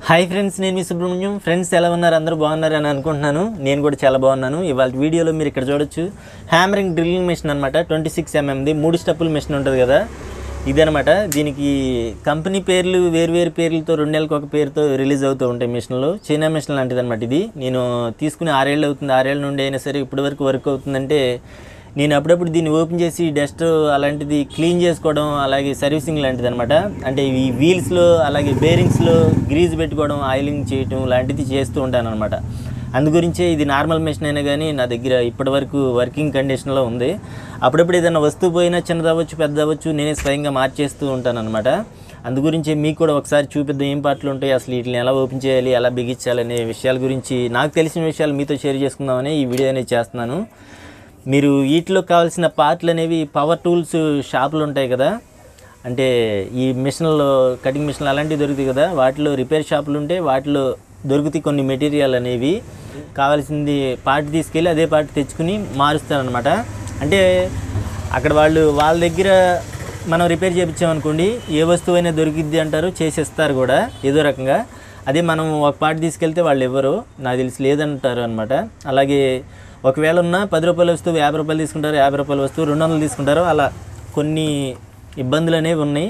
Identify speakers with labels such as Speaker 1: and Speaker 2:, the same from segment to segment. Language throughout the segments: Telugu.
Speaker 1: హాయ్ ఫ్రెండ్స్ నేను మీ సుబ్రహ్మణ్యం ఫ్రెండ్స్ ఎలా ఉన్నారు అందరూ బాగున్నారు అని అనుకుంటున్నాను నేను కూడా చాలా బాగున్నాను ఇవాళ వీడియోలో మీరు ఇక్కడ చూడొచ్చు హ్యామరింగ్ డ్రిల్లింగ్ మిషన్ అనమాట ట్వంటీ సిక్స్ ఎంఎంది మూడు స్టెప్పుల మిషన్ ఉంటుంది కదా ఇదనమాట దీనికి కంపెనీ పేర్లు వేరు పేర్లతో రెండు నెలలకు ఒక పేరుతో రిలీజ్ అవుతూ ఉంటాయి మిషన్లు చైనా మిషన్ లాంటిది అనమాట ఇది నేను తీసుకుని ఆరేళ్ళు అవుతుంది ఆరేళ్ళ నుండి అయినా సరే ఇప్పటి వరకు వర్క్ అవుతుందంటే నేను అప్పుడప్పుడు దీన్ని ఓపెన్ చేసి డస్ట్ అలాంటిది క్లీన్ చేసుకోవడం అలాగే సర్వీసింగ్ లాంటిది అనమాట అంటే ఈ వీల్స్లో అలాగే బేరింగ్స్లో గ్రీజ్ పెట్టుకోవడం ఆయిలింగ్ చేయటం లాంటిది చేస్తూ ఉంటాను అనమాట అందుగురించే ఇది నార్మల్ మెషిన్ అయినా కానీ నా దగ్గర ఇప్పటివరకు వర్కింగ్ కండిషన్లో ఉంది అప్పుడప్పుడు ఏదైనా వస్తువు పోయినా చిన్నది అవ్వచ్చు పెద్ద అవ్వచ్చు నేనే స్వయంగా మార్చేస్తూ ఉంటాను అనమాట అందుగురించి మీకు కూడా ఒకసారి చూపిద్దాం ఏం పార్ట్లు ఉంటాయి అసలు వీటిని ఎలా ఓపెన్ చేయాలి ఎలా బిగించాలి అనే విషయాల గురించి నాకు తెలిసిన విషయాలు మీతో షేర్ చేసుకుందామని ఈ వీడియో అనేది చేస్తున్నాను మీరు వీటిలో కావాల్సిన పార్ట్లు అనేవి పవర్ టూల్స్ షాపులు ఉంటాయి కదా అంటే ఈ మిషన్లో కటింగ్ మిషన్లు అలాంటివి దొరుకుతాయి కదా వాటిలో రిపేర్ షాపులు ఉంటే వాటిలో దొరుకుతాయి కొన్ని మెటీరియల్ అనేవి కావాల్సింది పార్ట్ తీసుకెళ్ళి అదే పార్ట్ తెచ్చుకుని మారుస్తారనమాట అంటే అక్కడ వాళ్ళు వాళ్ళ దగ్గర మనం రిపేర్ చేయించామనుకోండి ఏ వస్తువు అయినా దొరికిద్ది అంటారు చేసేస్తారు కూడా ఏదో రకంగా అదే మనం ఒక పార్ట్ తీసుకెళ్తే వాళ్ళు ఇవ్వరు నాకు తెలిసి లేదంటారు అనమాట అలాగే ఒకవేళ ఉన్న పది రూపాయల వస్తువు యాభై రూపాయలు తీసుకుంటారు యాభై రూపాయల వస్తువు రెండు వందలు తీసుకుంటారు అలా కొన్ని ఇబ్బందులు అనేవి ఉన్నాయి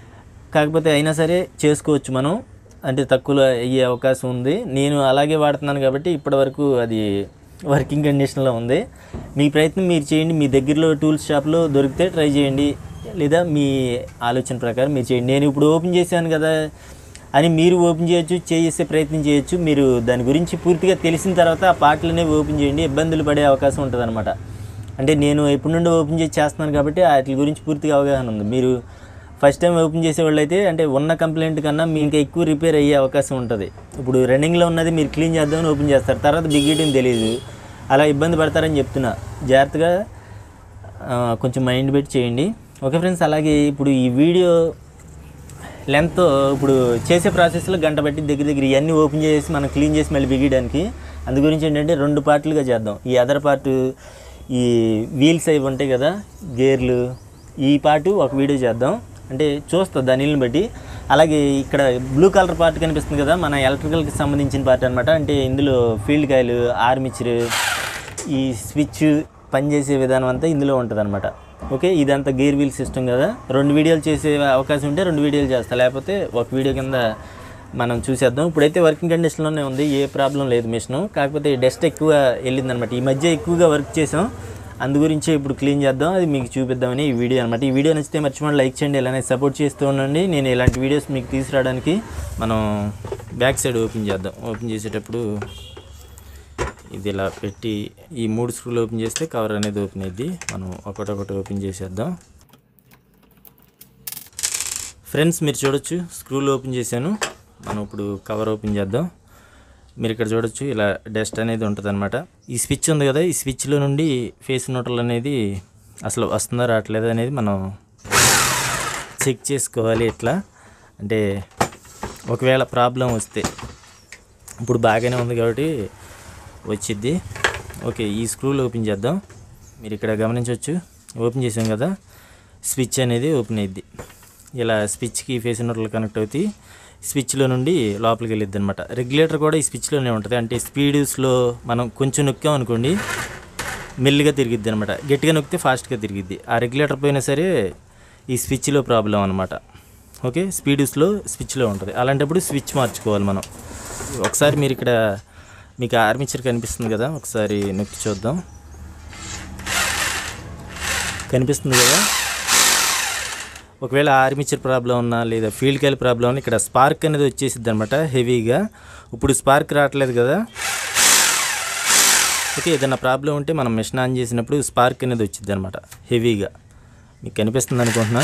Speaker 1: కాకపోతే అయినా సరే చేసుకోవచ్చు మనం అంటే తక్కువలో అయ్యే అవకాశం ఉంది నేను అలాగే వాడుతున్నాను కాబట్టి ఇప్పటివరకు అది వర్కింగ్ కండిషన్లో ఉంది మీ ప్రయత్నం మీరు చేయండి మీ దగ్గరలో టూల్స్ షాప్లో దొరికితే ట్రై చేయండి లేదా మీ ఆలోచన ప్రకారం మీరు చేయండి నేను ఇప్పుడు ఓపెన్ చేశాను కదా అని మీరు ఓపెన్ చేయొచ్చు చేసే ప్రయత్నం చేయొచ్చు మీరు దాని గురించి పూర్తిగా తెలిసిన తర్వాత ఆ పాటలనే ఓపెన్ చేయండి ఇబ్బందులు పడే అవకాశం ఉంటుంది అంటే నేను ఎప్పటి నుండి ఓపెన్ చేసి చేస్తున్నాను కాబట్టి వాటి గురించి పూర్తిగా అవగాహన ఉంది మీరు ఫస్ట్ టైం ఓపెన్ చేసేవాళ్ళు అయితే అంటే ఉన్న కంప్లైంట్ కన్నా మీ ఇంకా ఎక్కువ రిపేర్ అయ్యే అవకాశం ఉంటుంది ఇప్పుడు రన్నింగ్లో ఉన్నది మీరు క్లీన్ చేద్దామని ఓపెన్ చేస్తారు తర్వాత బిగియడం తెలియదు అలా ఇబ్బంది పడతారని చెప్తున్నా జాగ్రత్తగా ఆ, కొంచెం మైండ్ పెట్టి చేయండి ఓకే ఫ్రెండ్స్ అలాగే ఇప్పుడు ఈ వీడియో లెంత్ ఇప్పుడు చేసే ప్రాసెస్లో గంట బట్టి దగ్గర దగ్గర ఇవన్నీ ఓపెన్ చేసి మనం క్లీన్ చేసి మళ్ళీ బిగియడానికి అందు గురించి ఏంటంటే రెండు పార్ట్లుగా చేద్దాం ఈ అదర్ పార్ట్ ఈ వీల్స్ అవి ఉంటాయి కదా గేర్లు ఈ పార్ట్ ఒక వీడియో చేద్దాం అంటే చూస్తా దానిని బట్టి అలాగే ఇక్కడ బ్లూ కలర్ పార్ట్ కనిపిస్తుంది కదా మన ఎలక్ట్రికల్కి సంబంధించిన పార్ట్ అనమాట అంటే ఇందులో ఫీల్డ్ కాయలు ఆర్మిచర్ ఈ స్విచ్ పనిచేసే విధానం అంతా ఇందులో ఉంటుంది ఓకే ఇదంతా గేర్ వీల్ సిస్టమ్ కదా రెండు వీడియోలు చేసే అవకాశం ఉంటే రెండు వీడియోలు చేస్తా లేకపోతే ఒక వీడియో కింద మనం చూసేద్దాం ఇప్పుడైతే వర్కింగ్ కండిషన్లోనే ఉంది ఏ ప్రాబ్లం లేదు మిషన్ కాకపోతే డస్ట్ ఎక్కువ వెళ్ళిందనమాట ఈ మధ్య ఎక్కువగా వర్క్ చేసాం అందు గురించి ఇప్పుడు క్లీన్ చేద్దాం అది మీకు చూపిద్దామని ఈ వీడియో అనమాట ఈ వీడియో నచ్చితే మర్చిపోండి లైక్ చేయండి ఇలానే సపోర్ట్ చేస్తూ ఉండండి నేను ఇలాంటి వీడియోస్ మీకు తీసుకురావడానికి మనం బ్యాక్ సైడ్ ఓపెన్ చేద్దాం ఓపెన్ చేసేటప్పుడు ఇది ఇలా పెట్టి ఈ మూడు స్క్రూలు ఓపెన్ చేస్తే కవర్ అనేది ఓపెన్ అయ్యింది మనం ఒకటొకటి ఓపెన్ చేసేద్దాం ఫ్రెండ్స్ మీరు చూడొచ్చు స్క్రూలు ఓపెన్ చేశాను మనం ఇప్పుడు కవర్ ఓపెన్ చేద్దాం మీరు ఇక్కడ చూడొచ్చు ఇలా డస్ట్ అనేది ఉంటుంది అనమాట ఈ స్విచ్ ఉంది కదా ఈ స్విచ్లో నుండి ఫేస్ నోటల్ అనేది అసలు వస్తుందా రావట్లేదా అనేది మనం చెక్ చేసుకోవాలి ఇట్లా అంటే ఒకవేళ ప్రాబ్లం వస్తే ఇప్పుడు బాగానే ఉంది కాబట్టి వచ్చిద్ది ఓకే ఈ స్క్రూలు ఓపెన్ చేద్దాం మీరు ఇక్కడ గమనించవచ్చు ఓపెన్ చేసాం కదా స్విచ్ అనేది ఓపెన్ అయ్యిద్ది ఇలా స్విచ్కి ఫేస్ నోట్లు కనెక్ట్ అవుతాయి స్విచ్లో నుండి లోపలికి వెళ్ళిద్ది అనమాట రెగ్యులేటర్ కూడా ఈ స్విచ్లోనే ఉంటుంది అంటే స్పీడ్ స్లో మనం కొంచెం నొక్కాం అనుకోండి మెల్లిగా తిరిగిద్ది అనమాట గట్టిగా నొక్కితే ఫాస్ట్గా తిరిగిద్ది ఆ రెగ్యులేటర్ పోయినా సరే ఈ స్విచ్లో ప్రాబ్లం అనమాట ఓకే స్పీడ్ స్లో స్విచ్లో ఉంటుంది అలాంటప్పుడు స్విచ్ మార్చుకోవాలి మనం ఒకసారి మీరు ఇక్కడ మీకు ఆర్మిచర్ కనిపిస్తుంది కదా ఒకసారి నొక్కి చూద్దాం కనిపిస్తుంది కదా ఒకవేళ ఆర్మిచర్ ప్రాబ్లం ఉన్నా లేదా ఫీల్డ్ కాయల ప్రాబ్లం ఉన్నా ఇక్కడ స్పార్క్ అనేది వచ్చేసిద్ది అనమాట హెవీగా ఇప్పుడు స్పార్క్ రావట్లేదు కదా ఓకే ఏదైనా ప్రాబ్లం ఉంటే మనం మిషన్ ఆన్ చేసినప్పుడు స్పార్క్ అనేది వచ్చింది అనమాట హెవీగా మీకు కనిపిస్తుంది అనుకుంటున్నా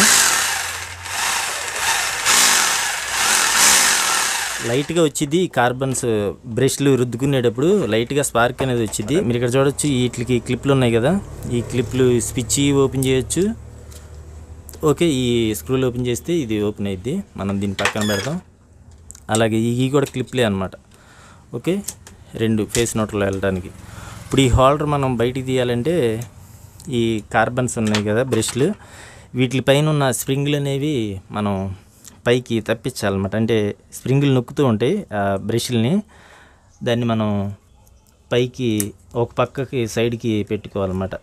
Speaker 1: లైట్గా వచ్చింది కార్బన్స్ బ్రష్లు రుద్దుకునేటప్పుడు లైట్గా స్పార్క్ అనేది వచ్చింది మీరు ఇక్కడ చూడొచ్చు వీటికి క్లిప్లు ఉన్నాయి కదా ఈ క్లిప్లు స్విచ్ ఓపెన్ చేయొచ్చు ఓకే ఈ స్క్రూలు ఓపెన్ చేస్తే ఇది ఓపెన్ అయ్యిద్ది మనం దీన్ని పక్కన పెడతాం అలాగే ఇవి కూడా క్లిప్లే అనమాట ఓకే రెండు ఫేస్ నోట్లో వెళ్ళడానికి ఇప్పుడు ఈ హోల్డర్ మనం బయటికి తీయాలంటే ఈ కార్బన్స్ ఉన్నాయి కదా బ్రష్లు వీటిపైన ఉన్న స్ప్రింగ్లు అనేవి మనం పైకి తప్పించాలన్నమాట అంటే స్ప్రింగులు నొక్కుతూ ఉంటాయి ఆ బ్రష్ల్ని దాన్ని మనం పైకి ఒక పక్కకి సైడ్కి పెట్టుకోవాలన్నమాట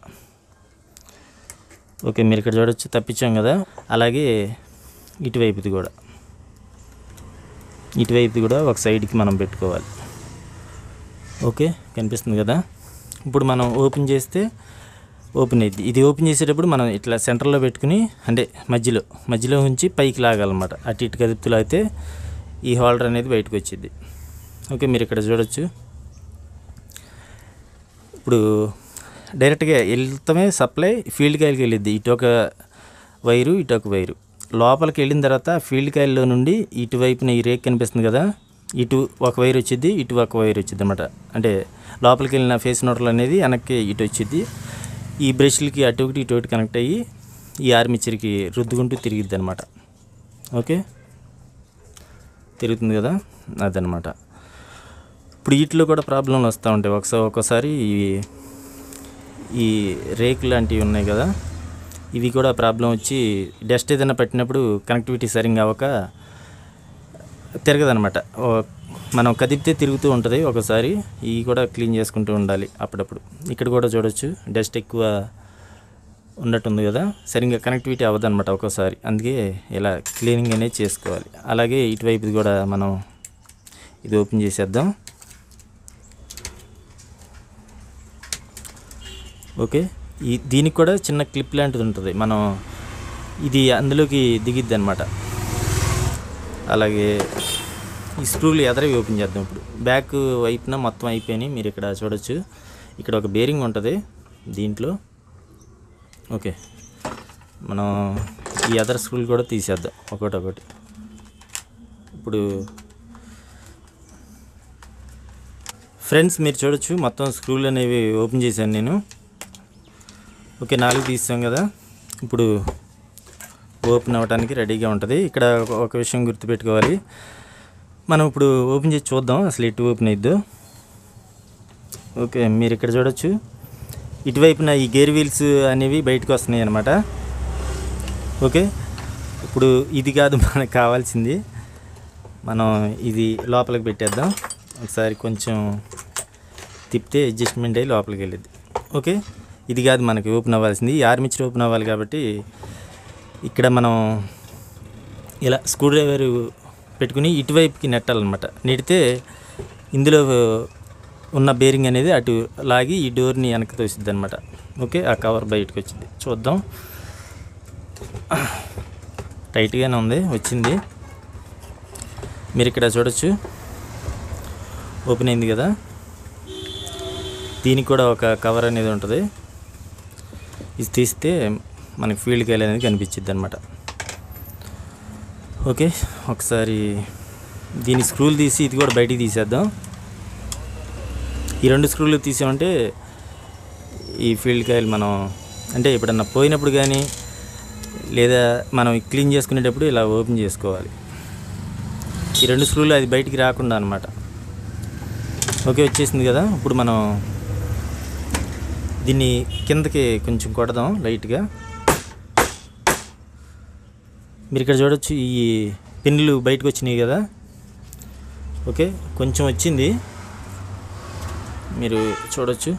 Speaker 1: ఓకే మీరు ఇక్కడ చూడొచ్చు తప్పించాం కదా అలాగే ఇటువైపుది కూడా ఇటువైపుది కూడా ఒక సైడ్కి మనం పెట్టుకోవాలి ఓకే కనిపిస్తుంది కదా ఇప్పుడు మనం ఓపెన్ చేస్తే ఓపెన్ అయింది ఇది ఓపెన్ చేసేటప్పుడు మనం ఇట్లా సెంటర్లో పెట్టుకుని అంటే మధ్యలో మధ్యలో ఉంచి పైకి లాగాలన్నమాట అటు ఇటు కదుపుతులు అయితే ఈ హోల్డర్ అనేది బయటకు వచ్చింది ఓకే మీరు ఇక్కడ చూడొచ్చు ఇప్పుడు డైరెక్ట్గా వెళ్తామే సప్లై ఫీల్డ్ కాయలకి వెళ్ళిద్ది ఇటు ఒక వైరు ఇటు ఒక వైరు లోపలికి వెళ్ళిన తర్వాత ఫీల్డ్ కాయల్లో నుండి ఇటువైపున ఈ రేక్ కనిపిస్తుంది కదా ఇటు ఒక వైర్ వచ్చింది ఇటు ఒక వైర్ వచ్చింది అనమాట అంటే లోపలికి వెళ్ళిన ఫేస్ నోటలు అనేది వెనక్కి ఇటు వచ్చింది ఈ బ్రష్లకి అటు ఒకటి ఇటు ఒకటి కనెక్ట్ అయ్యి ఈ ఆర్మిచర్కి రుద్దుకుంటూ తిరిగిద్ది అనమాట ఓకే తిరుగుతుంది కదా అదనమాట ఇప్పుడు వీటిలో కూడా ప్రాబ్లంలు వస్తూ ఉంటాయి ఒకసారి ఒక్కోసారి ఈ ఈ రేకు లాంటివి ఉన్నాయి కదా ఇవి కూడా ప్రాబ్లం వచ్చి డస్ట్ ఏదైనా పెట్టినప్పుడు కనెక్టివిటీ సరిగ్గా అవ్వక తిరగదనమాట ఓ- మనం కదిపితే తిరుగుతూ ఉంటుంది ఒకసారి ఇవి కూడా క్లీన్ చేసుకుంటూ ఉండాలి అప్పుడప్పుడు ఇక్కడ కూడా చూడొచ్చు డస్ట్ ఎక్కువ ఉన్నట్టుంది కదా సరిగ్గా కనెక్టివిటీ అవ్వదన్నమాట ఒక్కోసారి అందుకే ఇలా క్లీనింగ్ అనేది చేసుకోవాలి అలాగే ఇటువైపుది కూడా మనం ఇది ఓపెన్ చేసేద్దాం ఓకే ఈ దీనికి కూడా చిన్న క్లిప్ లాంటిది ఉంటుంది మనం ఇది అందులోకి దిగిద్ది అనమాట అలాగే ఈ స్క్రూలు ఎదరవి ఓపెన్ చేద్దాం ఇప్పుడు బ్యాక్ వైపున మొత్తం అయిపోయినాయి మీరు ఇక్కడ చూడొచ్చు ఇక్కడ ఒక బేరింగ్ ఉంటుంది దీంట్లో ఓకే మనం ఈ అదర్ స్క్రూలు కూడా తీసేద్దాం ఒకటి ఒకటి ఇప్పుడు ఫ్రెండ్స్ మీరు చూడొచ్చు మొత్తం స్క్రూలు అనేవి ఓపెన్ చేశాను నేను ఓకే నాలుగు తీసాం కదా ఇప్పుడు ఓపెన్ అవ్వడానికి రెడీగా ఉంటుంది ఇక్కడ ఒక- ఒక విషయం గుర్తుపెట్టుకోవాలి మనం ఇప్పుడు ఓపెన్ చేసి చూద్దాం అసలు ఎటు ఓపెన్ అయిద్దో ఓకే మీరు ఇక్కడ చూడొచ్చు ఇటువైపున ఈ గేర్ వీల్స్ అనేవి బయటకు వస్తున్నాయి అన్నమాట ఓకే ఇప్పుడు ఇది కాదు మనకు కావాల్సింది మనం ఇది లోపలికి పెట్టేద్దాం ఒకసారి కొంచెం తిప్పితే అడ్జస్ట్మెంట్ అయ్యి లోపలికి వెళ్ళిద్ది ఓకే ఇది కాదు మనకి ఓపెన్ అవ్వాల్సింది ఈ ఆర్మిచర్ ఓపెన్ అవ్వాలి కాబట్టి ఇక్కడ మనం ఇలా స్క్రూ డ్రైవర్ పెట్టుకుని ఇటువైపుకి నెట్టాలన్నమాట నెడితే ఇందులో ఉన్న బేరింగ్ అనేది అటు లాగి ఈ డోర్ని వెనక్కి తోసిద్ది అనమాట ఓకే ఆ కవర్ బయటకు వచ్చింది చూద్దాం టైట్గానే ఉంది వచ్చింది మీరు ఇక్కడ చూడొచ్చు ఓపెన్ అయింది కదా దీనికి కూడా ఒక కవర్ అనేది ఉంటుంది ఇది తీస్తే మనకి ఫీల్డ్ కాయలు అనేది కనిపించిద్ది అనమాట ఓకే ఒకసారి దీని స్క్రూలు తీసి ఇది కూడా బయటికి తీసేద్దాం ఈ రెండు స్క్రూలు తీసామంటే ఈ ఫీల్డ్ కాయలు మనం అంటే ఎప్పుడన్నా పోయినప్పుడు కానీ లేదా మనం క్లీన్ చేసుకునేటప్పుడు ఇలా ఓపెన్ చేసుకోవాలి ఈ రెండు స్క్రూలు అది బయటికి రాకుండా అనమాట ఓకే వచ్చేసింది కదా ఇప్పుడు మనం దీన్ని కిందకి కొంచెం కొడదాం లైట్గా మీరు ఇక్కడ చూడొచ్చు ఈ పిన్నులు బయటకు వచ్చినాయి కదా ఓకే కొంచెం వచ్చింది మీరు చూడొచ్చు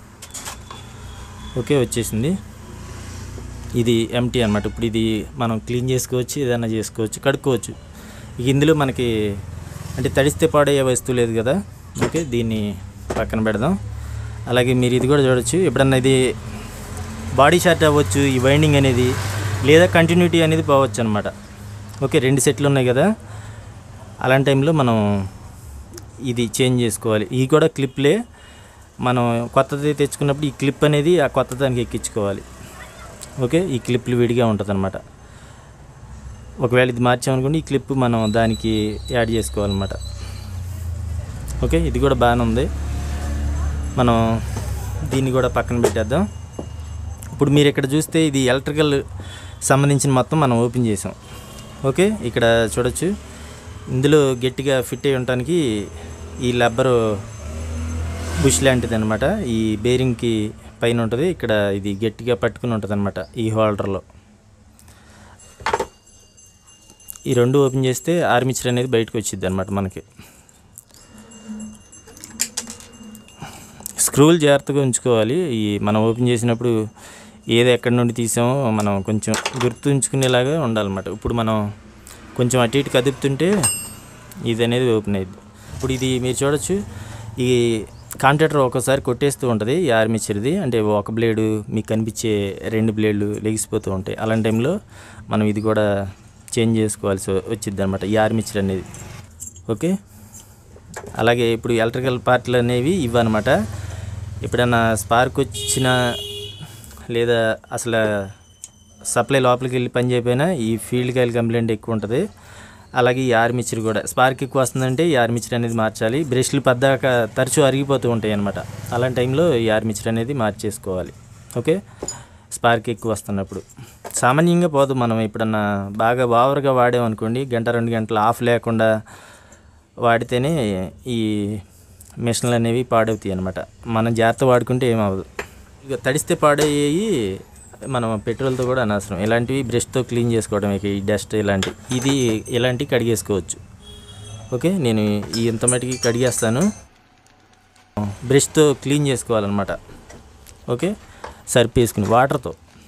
Speaker 1: ఓకే వచ్చేసింది ఇది ఎంటీ అనమాట ఇప్పుడు ఇది మనం క్లీన్ చేసుకోవచ్చు ఏదైనా చేసుకోవచ్చు కడుక్కోవచ్చు ఇక ఇందులో మనకి అంటే తడిస్తే పాడయ్యే వస్తువు లేదు కదా ఓకే దీన్ని పక్కన పెడదాం అలాగే మీరు ఇది కూడా చూడొచ్చు ఎప్పుడన్నా ఇది బాడీ షార్ట్ అవ్వచ్చు ఈ వైండింగ్ అనేది లేదా కంటిన్యూటీ అనేది పోవచ్చు అనమాట ఓకే రెండు సెట్లు ఉన్నాయి కదా అలాంటి టైంలో మనం ఇది చేంజ్ చేసుకోవాలి ఈ కూడా క్లిప్లే మనం కొత్తది తెచ్చుకున్నప్పుడు ఈ క్లిప్ అనేది ఆ కొత్త దానికి ఎక్కించుకోవాలి ఓకే ఈ క్లిప్లు విడిగా ఉంటుంది అనమాట ఒకవేళ ఇది మార్చామనుకోండి ఈ క్లిప్ మనం దానికి యాడ్ చేసుకోవాలన్నమాట ఓకే ఇది కూడా బాగానే ఉంది మనం దీన్ని కూడా పక్కన పెట్టేద్దాం ఇప్పుడు మీరు ఇక్కడ చూస్తే ఇది ఎలక్ట్రికల్ సంబంధించిన మొత్తం మనం ఓపెన్ చేసాం ఓకే ఇక్కడ చూడొచ్చు ఇందులో గట్టిగా ఫిట్ అయి ఉండటానికి ఈ లబ్బరు బుష్ లాంటిది అనమాట ఈ బేరింగ్కి పైన ఉంటుంది ఇక్కడ ఇది గట్టిగా పట్టుకుని ఉంటుంది అనమాట ఈ హోల్డర్లో ఈ రెండు ఓపెన్ చేస్తే ఆర్మిచర్ అనేది బయటకు వచ్చింది అనమాట మనకి స్క్రూలు జాగ్రత్తగా ఉంచుకోవాలి ఈ మనం ఓపెన్ చేసినప్పుడు ఏది ఎక్కడి నుండి తీసామో మనం కొంచెం గుర్తుంచుకునేలాగా ఉండాలన్నమాట ఇప్పుడు మనం కొంచెం అటు ఇటు కదుపుతుంటే ఇది అనేది ఓపెన్ అయ్యింది ఇప్పుడు ఇది మీరు చూడొచ్చు ఈ కాంట్రాక్టర్ ఒక్కోసారి కొట్టేస్తూ ఉంటుంది ఈ ఆర్మిచర్ది అంటే ఒక బ్లేడు మీకు కనిపించే రెండు బ్లేడ్లు లెగిసిపోతూ ఉంటాయి అలాంటి టైంలో మనం ఇది కూడా చేంజ్ చేసుకోవాల్సి వచ్చింది అనమాట ఈ ఆర్మిచర్ అనేది ఓకే అలాగే ఇప్పుడు ఎలక్ట్రికల్ పార్ట్లు అనేవి ఇవన్నమాట ఎప్పుడైనా స్పార్క్ వచ్చిన లేదా అసలు సప్లై లోపలికి వెళ్ళి పని చేయకపోయినా ఈ ఫీల్డ్ కాయిల్ కంప్లైంట్ ఎక్కువ ఉంటుంది అలాగే ఈ ఆర్మిచర్ కూడా స్పార్క్ ఎక్కువ వస్తుందంటే ఈ ఆర్మిచర్ అనేది మార్చాలి బ్రష్లు పద్దాక తరచూ అరిగిపోతూ ఉంటాయి అనమాట అలాంటి టైంలో ఈ ఆర్మిచర్ అనేది మార్చేసుకోవాలి ఓకే స్పార్క్ ఎక్కువ వస్తున్నప్పుడు సామాన్యంగా పోదు మనం ఎప్పుడన్నా బాగా ఓవర్గా వాడామనుకోండి గంట రెండు గంటలు ఆఫ్ లేకుండా వాడితేనే ఈ మిషన్లు అనేవి పాడవుతాయి అనమాట మనం జాగ్రత్త వాడుకుంటే ఏమవ్వదు ఇక తడిస్తే పాడయ్యేవి మనం పెట్రోల్తో కూడా అనవసరం ఇలాంటివి బ్రష్తో క్లీన్ చేసుకోవడం ఇక ఈ డస్ట్ ఇలాంటి ఇది ఇలాంటివి కడిగేసుకోవచ్చు ఓకే నేను ఈ ఇంత మటుకి కడిగేస్తాను బ్రష్తో క్లీన్ చేసుకోవాలన్నమాట ఓకే సర్ఫ్ వేసుకుని వాటర్తో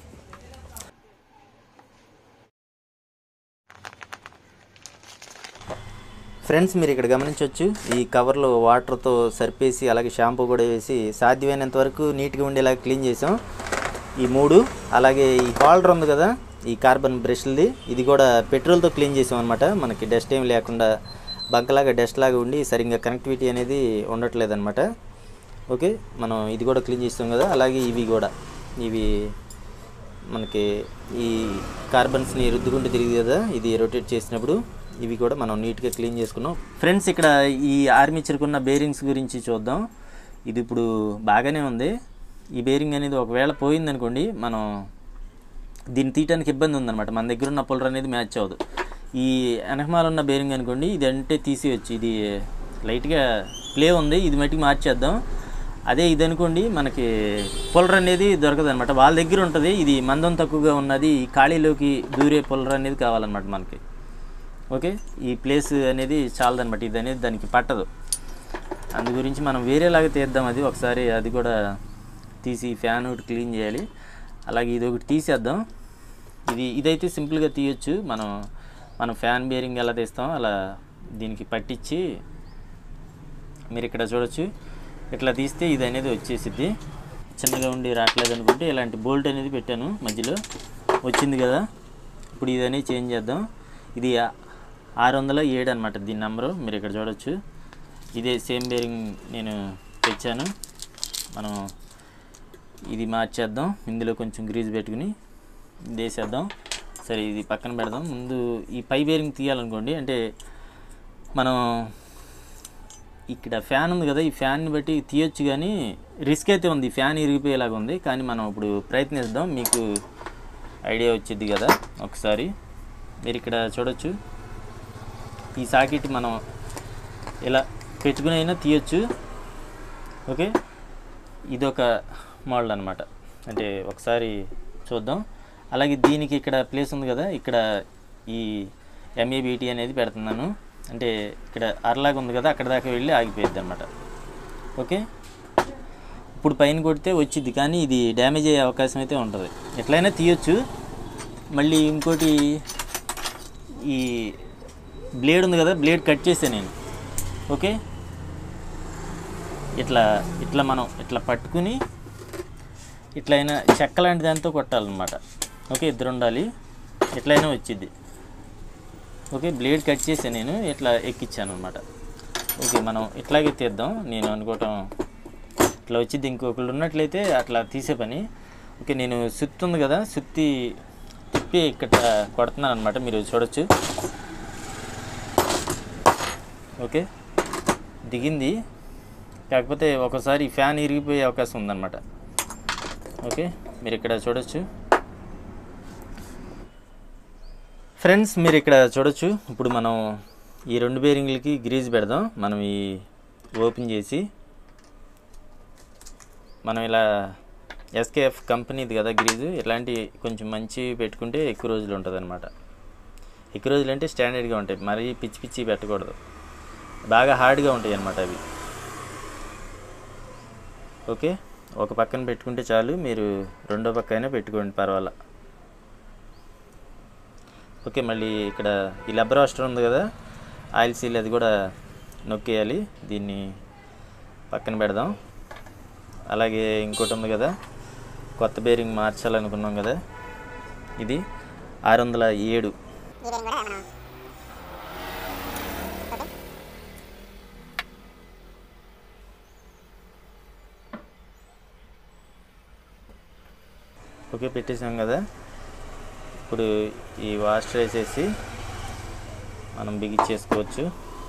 Speaker 1: ఫ్రెండ్స్ మీరు ఇక్కడ గమనించవచ్చు ఈ కవర్లో వాటర్తో సర్పేసి అలాగే షాంపూ కూడా వేసి సాధ్యమైనంత వరకు నీట్గా ఉండేలా క్లీన్ చేసాం ఈ మూడు అలాగే ఈ హోల్డర్ ఉంది కదా ఈ కార్బన్ బ్రష్లది ఇది కూడా పెట్రోల్తో క్లీన్ చేసాం అనమాట మనకి డస్ట్ ఏం లేకుండా బంకలాగా డస్ట్ లాగా ఉండి సరిగ్గా కనెక్టివిటీ అనేది ఉండట్లేదు అనమాట ఓకే మనం ఇది కూడా క్లీన్ చేస్తాం కదా అలాగే ఇవి కూడా ఇవి మనకి ఈ కార్బన్స్ని రుద్దుకుంటూ తిరిగి కదా ఇది రొటేట్ చేసినప్పుడు ఇవి కూడా మనం నీట్గా క్లీన్ చేసుకున్నాం ఫ్రెండ్స్ ఇక్కడ ఈ ఆర్మీచర్కున్న బేరింగ్స్ గురించి చూద్దాం ఇది ఇప్పుడు బాగానే ఉంది ఈ బేరింగ్ అనేది ఒకవేళ పోయిందనుకోండి మనం దీన్ని తీయడానికి ఇబ్బంది ఉందన్నమాట మన దగ్గర ఉన్న పుల్లర్ అనేది మ్యాచ్ అవ్వదు ఈ వెనకమాల ఉన్న బేరింగ్ అనుకోండి ఇది అంటే తీసేయచ్చు ఇది లైట్గా ప్లే ఉంది ఇది మట్టికి మార్చేద్దాం అదే ఇది అనుకోండి మనకి పుల్లర్ అనేది దొరకదు అనమాట వాళ్ళ దగ్గర ఉంటుంది ఇది మందం తక్కువగా ఉన్నది ఈ ఖాళీలోకి దూరే పుల్లర్ అనేది కావాలన్నమాట మనకి ఓకే ఈ ప్లేస్ అనేది చాలదన్నమాట ఇది అనేది దానికి పట్టదు అందు గురించి మనం వేరేలాగా తీద్దాం అది ఒకసారి అది కూడా తీసి ఫ్యాన్ ఒకటి క్లీన్ చేయాలి అలాగే ఇది ఒకటి తీసేద్దాం ఇది ఇదైతే సింపుల్గా తీయొచ్చు మనం మనం ఫ్యాన్ బేరింగ్ ఎలా తీస్తాం అలా దీనికి పట్టించి మీరు ఇక్కడ చూడొచ్చు ఇట్లా తీస్తే ఇది అనేది వచ్చేసిద్ది చిన్నగా ఉండి రావట్లేదు అనుకుంటే ఇలాంటి బోల్ట్ అనేది పెట్టాను మధ్యలో వచ్చింది కదా ఇప్పుడు ఇది అనేది చేంజ్ చేద్దాం ఇది ఆ- ఆరు వందల ఏడు అనమాట దీని నెంబరు మీరు ఇక్కడ చూడొచ్చు ఇదే సేమ్ బేరింగ్ నేను తెచ్చాను మనం ఇది మార్చేద్దాం ఇందులో కొంచెం గ్రీజ్ పెట్టుకుని ఇది వేసేద్దాం సరే ఇది పక్కన పెడదాం ముందు ఈ పై బేరింగ్ తీయాలనుకోండి అంటే మనం ఇక్కడ ఫ్యాన్ ఉంది కదా ఈ ఫ్యాన్ని బట్టి తీయొచ్చు కానీ రిస్క్ అయితే ఉంది ఈ ఫ్యాన్ ఇరిగిపోయేలాగా ఉంది కానీ మనం ఇప్పుడు ప్రయత్నిద్దాం మీకు ఐడియా వచ్చింది కదా ఒకసారి మీరు ఇక్కడ చూడొచ్చు ఈ సాకెట్ మనం ఇలా పెట్టుకుని అయినా తీయొచ్చు ఓకే ఇదొక మోడల్ అనమాట అంటే ఒకసారి చూద్దాం అలాగే దీనికి ఇక్కడ ప్లేస్ ఉంది కదా ఇక్కడ ఈ ఎంఏబిటి అనేది పెడుతున్నాను అంటే ఇక్కడ అరలాగా ఉంది కదా అక్కడ దాకా వెళ్ళి ఆగిపోయింది అనమాట ఓకే ఇప్పుడు పైన కొడితే వచ్చింది కానీ ఇది డ్యామేజ్ అయ్యే అవకాశం అయితే ఉంటుంది ఎట్లయినా తీయొచ్చు మళ్ళీ ఇంకోటి ఈ బ్లేడ్ ఉంది కదా బ్లేడ్ కట్ చేసాను నేను ఓకే ఇట్లా ఇట్లా మనం ఇట్లా పట్టుకుని ఇట్లయినా చెక్క లాంటి దాంతో కొట్టాలన్నమాట ఓకే ఇద్దరు ఉండాలి ఎట్లయినా వచ్చింది ఓకే బ్లేడ్ కట్ చేసి నేను ఇట్లా ఎక్కించాను అనమాట ఓకే మనం ఇట్లాగే తీద్దాం నేను అనుకోవటం ఇట్లా వచ్చింది ఇంకొకళ్ళు ఉన్నట్లయితే అట్లా తీసే పని ఓకే నేను సుత్తి ఉంది కదా సుత్తి తిప్పి ఇక్కడ కొడుతున్నాను అనమాట మీరు చూడొచ్చు ఓకే దిగింది కాకపోతే ఒకసారి ఫ్యాన్ ఇరిగిపోయే అవకాశం ఉందన్నమాట ఓకే మీరు ఇక్కడ చూడొచ్చు ఫ్రెండ్స్ మీరు ఇక్కడ చూడొచ్చు ఇప్పుడు మనం ఈ రెండు బేరింగ్లకి గ్రీజ్ పెడదాం మనం ఈ ఓపెన్ చేసి మనం ఇలా ఎస్కేఎఫ్ కంపెనీది కదా గ్రీజు ఇలాంటి కొంచెం మంచి పెట్టుకుంటే ఎక్కువ రోజులు ఉంటుంది అనమాట ఎక్కువ రోజులు అంటే స్టాండర్డ్గా ఉంటాయి మరీ పిచ్చి పిచ్చి పెట్టకూడదు బాగా హార్డ్గా ఉంటాయి అన్నమాట అవి ఓకే ఒక పక్కన పెట్టుకుంటే చాలు మీరు రెండో పక్క అయినా పెట్టుకోండి పర్వాలా ఓకే మళ్ళీ ఇక్కడ ఈ లబ్బర్ వాస్టర్ ఉంది కదా ఆయిల్ సీల్ అది కూడా నొక్కేయాలి దీన్ని పక్కన పెడదాం అలాగే ఇంకోటి ఉంది కదా కొత్త బేరింగ్ మార్చాలనుకున్నాం కదా ఇది ఆరు వందల ఏడు
Speaker 2: ఈ బేరింగ్ కూడా మనం ఓకే
Speaker 1: ఓకే పెట్టేసాం కదా ఇప్పుడు ఈ వాషర్ వేసేసి మనం బిగించేసుకోవచ్చు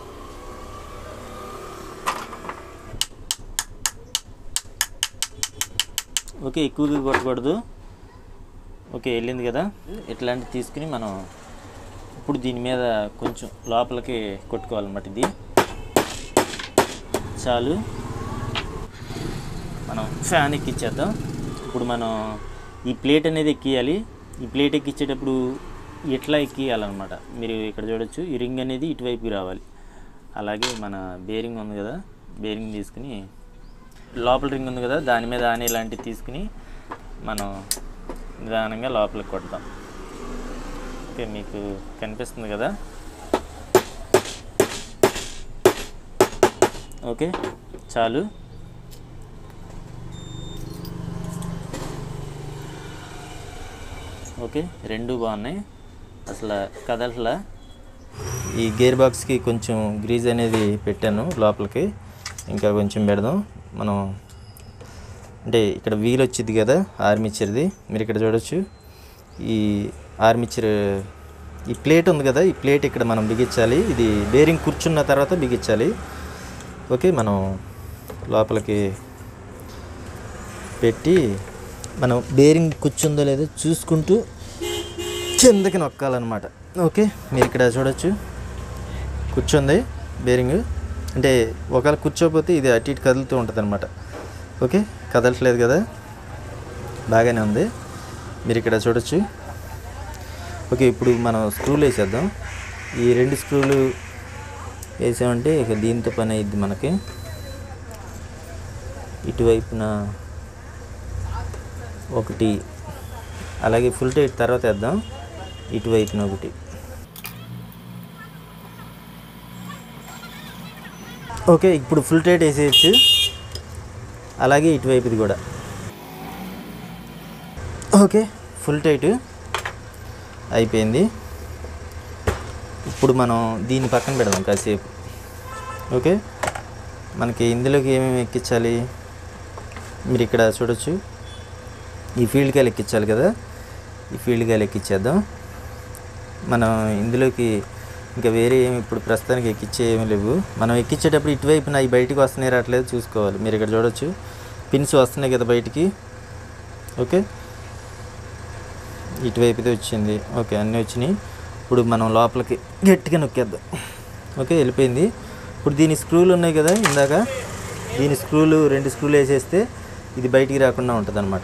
Speaker 1: ఓకే ఎక్కువగా కొట్టకూడదు ఓకే వెళ్ళింది కదా ఇట్లాంటివి తీసుకుని మనం ఇప్పుడు దీని మీద కొంచెం లోపలికి కొట్టుకోవాలన్నమాట ఇది చాలు మనం ఫ్యాన్ ఎక్కిచ్చేద్దాం ఇప్పుడు మనం ఈ ప్లేట్ అనేది ఎక్కియాలి ఈ ప్లేట్ ఎక్కించేటప్పుడు ఎట్లా ఎక్కియాలన్నమాట మీరు ఇక్కడ చూడొచ్చు ఈ రింగ్ అనేది ఇటువైపుకి రావాలి అలాగే మన బేరింగ్ ఉంది కదా బేరింగ్ తీసుకుని లోపల రింగ్ ఉంది కదా దాని మీద ఆనే లాంటివి తీసుకుని మనం నిదానంగా లోపలికి కొడతాం ఓకే మీకు కనిపిస్తుంది కదా ఓకే చాలు ఓకే రెండు బాగున్నాయి అసలు కదలట్లా ఈ గేర్ బాక్స్కి కొంచెం గ్రీజ్ అనేది పెట్టాను లోపలికి ఇంకా కొంచెం పెడదాం మనం అంటే ఇక్కడ వీల్ వచ్చింది కదా ఆర్మిచర్ది మీరు ఇక్కడ చూడొచ్చు ఈ ఆర్మిచర్ ఈ ప్లేట్ ఉంది కదా ఈ ప్లేట్ ఇక్కడ మనం బిగించాలి ఇది బేరింగ్ కూర్చున్న తర్వాత బిగించాలి ఓకే మనం లోపలికి పెట్టి మనం బేరింగ్ కూర్చుందో లేదో చూసుకుంటూ కిందకి నొక్కాలన్నమాట ఓకే మీరు ఇక్కడ చూడొచ్చు కూర్చుంది బేరింగ్ అంటే ఒకవేళ కూర్చోకపోతే ఇది అటు ఇటు కదులుతూ ఉంటుంది అనమాట ఓకే కదలట్లేదు కదా బాగానే ఉంది మీరు ఇక్కడ చూడొచ్చు ఓకే ఇప్పుడు మనం స్క్రూలు వేసేద్దాం ఈ రెండు స్క్రూలు వేసామంటే ఇక దీంతో పని అయ్యిద్ది మనకి ఇటువైపున ఒకటి అలాగే ఫుల్ టైట్ తర్వాత వేద్దాం ఇటువైపున ఒకటి ఓకే ఇప్పుడు ఫుల్ టైట్ వేసేయచ్చు అలాగే ఇటువైపుది కూడా ఓకే ఫుల్ టైట్ అయిపోయింది ఇప్పుడు మనం దీన్ని పక్కన పెడదాం కాసేపు ఓకే మనకి ఇందులోకి ఏమేమి ఎక్కించాలి మీరు ఇక్కడ చూడొచ్చు ఈ ఫీల్డ్ కాయలు ఎక్కించాలి కదా ఈ ఫీల్డ్ కాయలు ఎక్కించేద్దాం మనం ఇందులోకి ఇంకా వేరే ఏమి ఇప్పుడు ప్రస్తుతానికి ఎక్కించే ఏమి లేవు మనం ఎక్కించేటప్పుడు ఇటువైపున అవి బయటికి వస్తున్నాయి రావట్లేదు చూసుకోవాలి మీరు ఇక్కడ చూడొచ్చు పిన్స్ వస్తున్నాయి కదా బయటికి ఓకే ఇటువైపుదే వచ్చింది ఓకే అన్నీ వచ్చినాయి ఇప్పుడు మనం లోపలికి గట్టిగా నొక్కేద్దాం ఓకే వెళ్ళిపోయింది ఇప్పుడు దీని స్క్రూలు ఉన్నాయి కదా ఇందాక దీని స్క్రూలు రెండు స్క్రూలు వేసేస్తే ఇది బయటికి రాకుండా ఉంటుంది అనమాట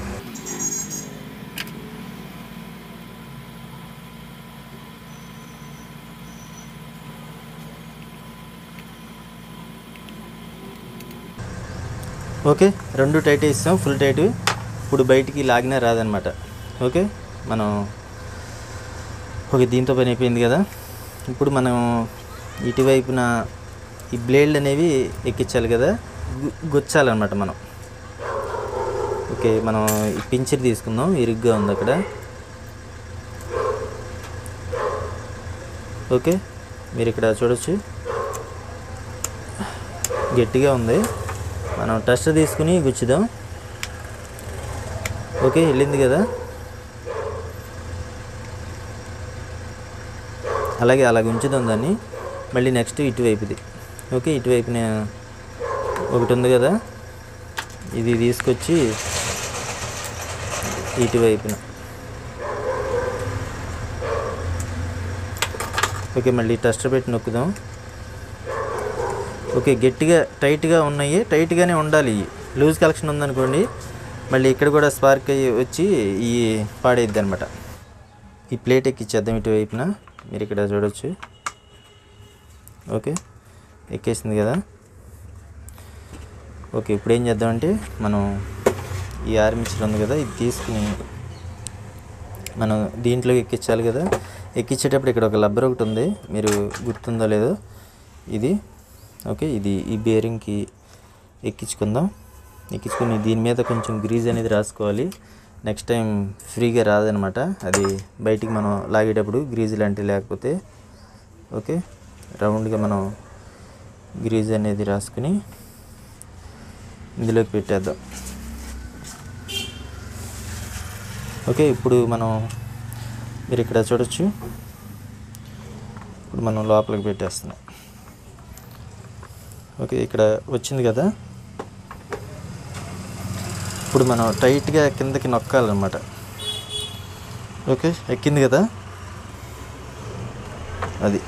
Speaker 1: ఓకే రెండు టైట్ ఇస్తాం ఫుల్ టైట్ ఇప్పుడు బయటికి లాగినా రాదనమాట ఓకే మనం ఓకే దీంతో పని అయిపోయింది కదా ఇప్పుడు మనం ఇటువైపున ఈ బ్లేడ్లు అనేవి ఎక్కించాలి కదా గు- గుచ్చాలన్నమాట మనం ఓకే మనం ఈ పించర్ తీసుకుందాం ఇరుగ్గా ఉంది అక్కడ ఓకే మీరు ఇక్కడ చూడొచ్చు గట్టిగా ఉంది మనం టెస్ట్ తీసుకుని గుచ్చుదాం ఓకే వెళ్ళింది కదా అలాగే అలాగ ఉంచుదాం దాన్ని మళ్ళీ నెక్స్ట్ ఇటువైపుది ఓకే ఇటువైపున ఒకటి ఉంది కదా ఇది తీసుకొచ్చి ఇటువైపున ఓకే మళ్ళీ టెస్టర్ పెట్టి నొక్కుదాం ఓకే గట్టిగా టైట్గా ఉన్నాయి టైట్గానే ఉండాలి ఇవి. లూజ్ కలెక్షన్ ఉందనుకోండి మళ్ళీ ఇక్కడ కూడా స్పార్క్ అయ్యి వచ్చి ఈ పాడైద్ది అనమాట ఈ ప్లేట్ ఎక్కిచ్చేద్దాం ఇటువైపున మీరు ఇక్కడ చూడొచ్చు ఓకే ఎక్కేసింది కదా ఓకే ఇప్పుడు ఏం చేద్దామంటే మనం ఈ ఆర్మిచర్ ఉంది కదా ఇది తీసుకుని మనం దీంట్లో ఎక్కించాలి కదా ఎక్కించేటప్పుడు ఇక్కడ ఒక లబ్బర్ ఒకటి ఉంది మీరు గుర్తుందో లేదో ఇది ఓకే ఇది ఈ బేరింగ్కి ఎక్కించుకుందాం ఎక్కించుకుని దీని మీద కొంచెం గ్రీజ్ అనేది రాసుకోవాలి నెక్స్ట్ టైం ఫ్రీగా రాదనమాట అది బయటికి మనం లాగేటప్పుడు గ్రీజ్ లాంటివి లేకపోతే ఓకే రౌండ్గా మనం గ్రీజ్ అనేది రాసుకుని ఇందులోకి పెట్టేద్దాం ఓకే ఇప్పుడు మనం మీరు ఇక్కడ చూడొచ్చు ఇప్పుడు మనం లోపలికి పెట్టేస్తున్నాం ఓకే ఇక్కడ వచ్చింది కదా ఇప్పుడు మనం టైట్గా కిందకి నొక్కాలన్నమాట ఓకే ఎక్కింది కదా అది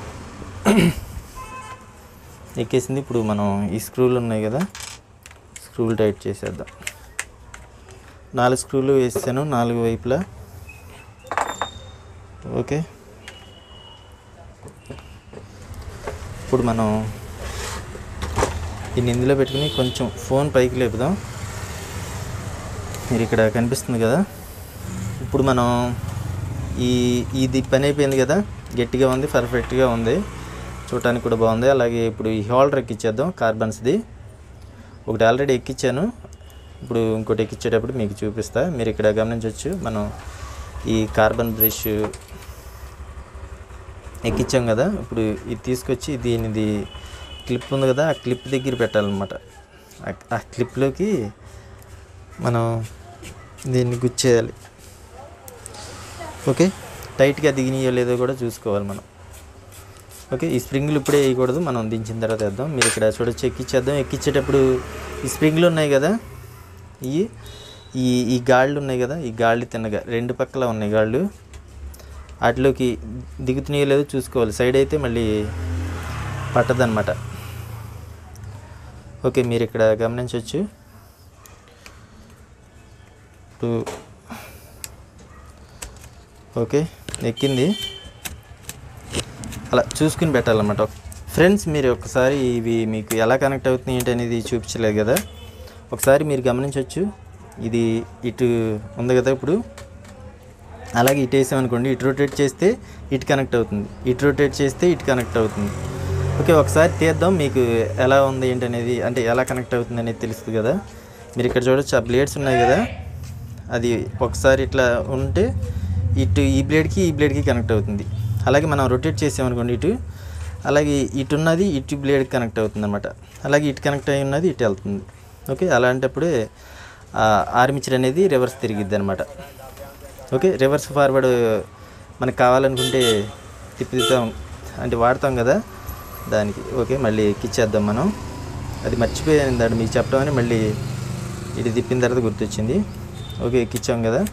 Speaker 1: ఎక్కేసింది ఇప్పుడు మనం ఈ స్క్రూలు ఉన్నాయి కదా స్క్రూలు టైట్ చేసేద్దాం నాలుగు స్క్రూలు వేసాను నాలుగు వైపులా ఓకే ఇప్పుడు మనం దీన్ని ఇందులో పెట్టుకుని కొంచెం ఫోన్ పైకి లేపుదాం మీరు ఇక్కడ కనిపిస్తుంది కదా ఇప్పుడు మనం ఈ ఇది పని అయిపోయింది కదా గట్టిగా ఉంది పర్ఫెక్ట్గా ఉంది చూడటానికి కూడా బాగుంది అలాగే ఇప్పుడు ఈ హోల్డర్ ఎక్కించేద్దాం కార్బన్స్ది ఒకటి ఆల్రెడీ ఎక్కించాను ఇప్పుడు ఇంకోటి ఎక్కించేటప్పుడు మీకు చూపిస్తా మీరు ఇక్కడ గమనించవచ్చు మనం ఈ కార్బన్ బ్రష్ ఎక్కించాం కదా ఇప్పుడు ఇది తీసుకొచ్చి దీనిది క్లిప్ ఉంది కదా ఆ క్లిప్ దగ్గర పెట్టాలన్నమాట ఆ- ఆ క్లిప్లోకి మనం దీన్ని గుచ్చేయాలి ఓకే టైట్గా దిగినాయో లేదో కూడా చూసుకోవాలి మనం ఓకే ఈ స్ప్రింగ్లు ఇప్పుడే వేయకూడదు మనం దించిన తర్వాత వేద్దాం మీరు ఇక్కడ చూడొచ్చు ఎక్కించేద్దాం ఎక్కించేటప్పుడు ఈ స్ప్రింగ్లు ఉన్నాయి కదా ఈ ఈ ఈ గాళ్ళు ఉన్నాయి కదా ఈ గాళ్ళు తిన్నగా రెండు పక్కల ఉన్నాయి గాళ్ళు వాటిలోకి దిగుతున్నాయో లేదో చూసుకోవాలి సైడ్ అయితే మళ్ళీ పట్టదన్నమాట ఓకే మీరు ఇక్కడ గమనించవచ్చు ఇప్పుడు ఓకే ఎక్కింది అలా చూసుకుని పెట్టాలన్నమాట ఫ్రెండ్స్ మీరు ఒకసారి ఇవి మీకు ఎలా కనెక్ట్ అవుతుంది ఏంటి అనేది చూపించలేదు కదా ఒకసారి మీరు గమనించవచ్చు ఇది ఇటు ఉంది కదా ఇప్పుడు అలాగే ఇటు వేసామనుకోండి ఇటు రొటేట్ చేస్తే ఇటు కనెక్ట్ అవుతుంది ఇటు రొటేట్ చేస్తే ఇటు కనెక్ట్ అవుతుంది ఓకే ఒకసారి తీద్దాం మీకు ఎలా ఉంది ఏంటి అనేది అంటే ఎలా కనెక్ట్ అవుతుంది అనేది తెలుస్తుంది కదా మీరు ఇక్కడ చూడొచ్చు ఆ బ్లేడ్స్ ఉన్నాయి కదా అది ఒకసారి ఇట్లా ఉంటే ఇటు ఈ బ్లేడ్కి ఈ బ్లేడ్కి కనెక్ట్ అవుతుంది అలాగే మనం రొటేట్ చేసామనుకోండి ఇటు అలాగే ఇటు ఉన్నది ఇటు బ్లేడ్ కనెక్ట్ అవుతుంది అనమాట అలాగే ఇటు కనెక్ట్ అయి ఉన్నది ఇటు వెళ్తుంది ఓకే అలాంటప్పుడే ఆర్మిచర్ అనేది రివర్స్ తిరిగిద్ది అనమాట ఓకే రివర్స్ ఫార్వర్డ్ మనకు కావాలనుకుంటే తిప్పి తిప్పుతాం అంటే వాడతాం కదా దానికి ఓకే మళ్ళీ ఎక్కిచ్చేద్దాం మనం అది మర్చిపోయాను దాన్ని మీకు చెప్పడం అని మళ్ళీ ఇది తిప్పిన తర్వాత గుర్తొచ్చింది ఓకే ఎక్కించాం కదా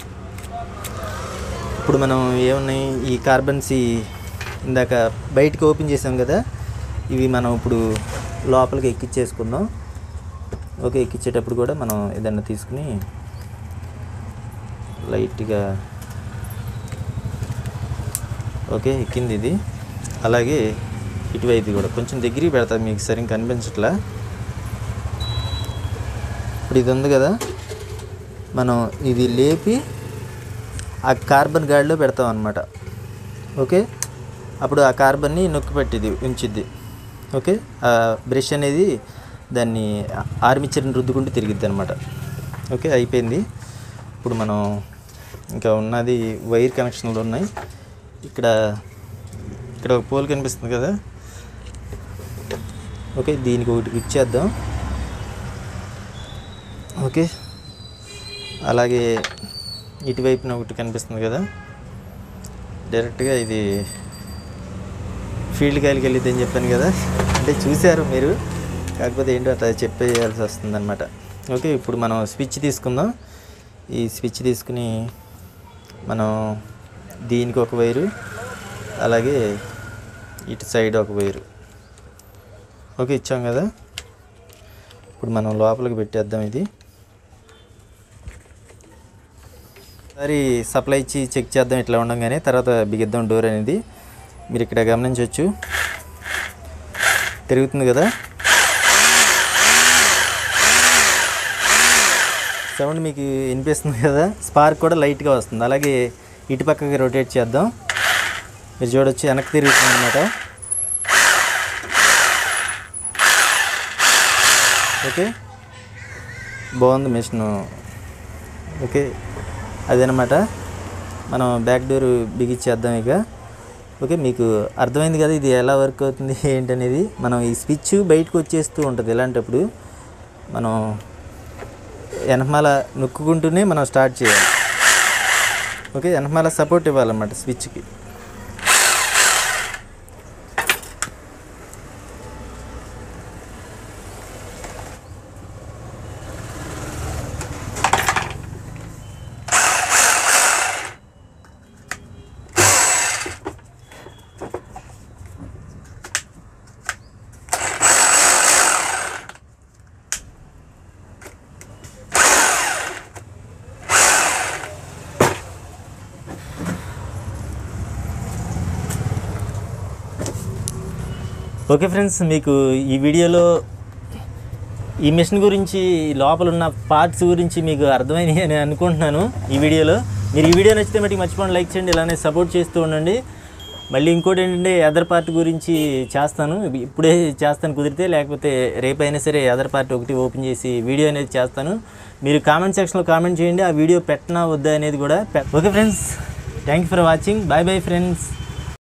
Speaker 1: ఇప్పుడు మనం ఏమున్నాయి ఈ కార్బన్స్ ఈ ఇందాక బయటకు ఓపెన్ చేసాం కదా ఇవి మనం ఇప్పుడు లోపలికి ఎక్కిచ్చేసుకుందాం ఓకే ఎక్కించేటప్పుడు కూడా మనం ఏదన్నా తీసుకుని లైట్గా ఓకే ఎక్కింది ఇది అలాగే ఇటువైపు కూడా కొంచెం దగ్గరికి పెడతాది మీకు సరిగ్గా కనిపించట్లా ఇప్పుడు ఇది ఉంది కదా మనం ఇది లేపి ఆ కార్బన్ గాడిలో పెడతాం అనమాట ఓకే అప్పుడు ఆ కార్బన్ని నొక్కి పెట్టిది ఉంచిద్ది ఓకే ఆ బ్రష్ అనేది దాన్ని ఆర్మిచర్ని రుద్దుకుంటూ తిరిగిద్ది అనమాట ఓకే అయిపోయింది ఇప్పుడు మనం ఇంకా ఉన్నది వైర్ కనెక్షన్లు ఉన్నాయి ఇక్కడ ఇక్కడ ఒక పోల్ కనిపిస్తుంది కదా ఓకే దీనికి ఒకటి ఇచ్చేద్దాం ఓకే అలాగే ఇటువైపున ఒకటి కనిపిస్తుంది కదా డైరెక్ట్గా ఇది ఫీల్డ్ కాయలకి వెళ్ళిద్ది అని చెప్పాను కదా అంటే చూశారు మీరు కాకపోతే ఏంటో అట్లా చెప్పేయాల్సి వస్తుంది అనమాట ఓకే ఇప్పుడు మనం స్విచ్ తీసుకుందాం ఈ స్విచ్ తీసుకుని మనం దీనికి ఒక వైరు అలాగే ఇటు సైడ్ ఒక వైరు ఓకే ఇచ్చాం కదా ఇప్పుడు మనం లోపలికి పెట్టేద్దాం ఇది ఒకసారి సప్లై ఇచ్చి చెక్ చేద్దాం ఇట్లా ఉండగానే తర్వాత బిగిద్దాం డోర్ అనేది మీరు ఇక్కడ గమనించవచ్చు తిరుగుతుంది కదా సౌండ్ మీకు వినిపిస్తుంది కదా స్పార్క్ కూడా లైట్గా వస్తుంది అలాగే ఇటు పక్కకి రొటేట్ చేద్దాం మీరు చూడొచ్చు వెనక్కి తిరుగుతుంది అనమాట ఓకే బాగుంది మిషన్ ఓకే అదనమాట మనం బ్యాక్ డోర్ బిగించేద్దాం ఇక ఓకే మీకు అర్థమైంది కదా ఇది ఎలా వర్క్ అవుతుంది ఏంటనేది మనం ఈ స్విచ్ బయటకు వచ్చేస్తూ ఉంటుంది ఇలాంటప్పుడు మనం వెనకమాల నొక్కుకుంటూనే మనం స్టార్ట్ చేయాలి ఓకే వెనకమాల సపోర్ట్ ఇవ్వాలన్నమాట స్విచ్కి ఓకే ఫ్రెండ్స్ మీకు ఈ వీడియోలో ఈ మిషన్ గురించి లోపల ఉన్న పార్ట్స్ గురించి మీకు అర్థమైంది అని అనుకుంటున్నాను ఈ వీడియోలో మీరు ఈ వీడియో నచ్చితే మటుకు మర్చిపోండి లైక్ చేయండి ఇలానే సపోర్ట్ చేస్తూ ఉండండి మళ్ళీ ఇంకోటి ఏంటంటే అదర్ పార్ట్ గురించి చేస్తాను ఇప్పుడే చేస్తాను కుదిరితే లేకపోతే రేపైనా సరే అదర్ పార్ట్ ఒకటి ఓపెన్ చేసి వీడియో అనేది చేస్తాను మీరు కామెంట్ సెక్షన్లో కామెంట్ చేయండి ఆ వీడియో పెట్టనా వద్దా అనేది కూడా పె- okay friends thank you for watching bye bye friends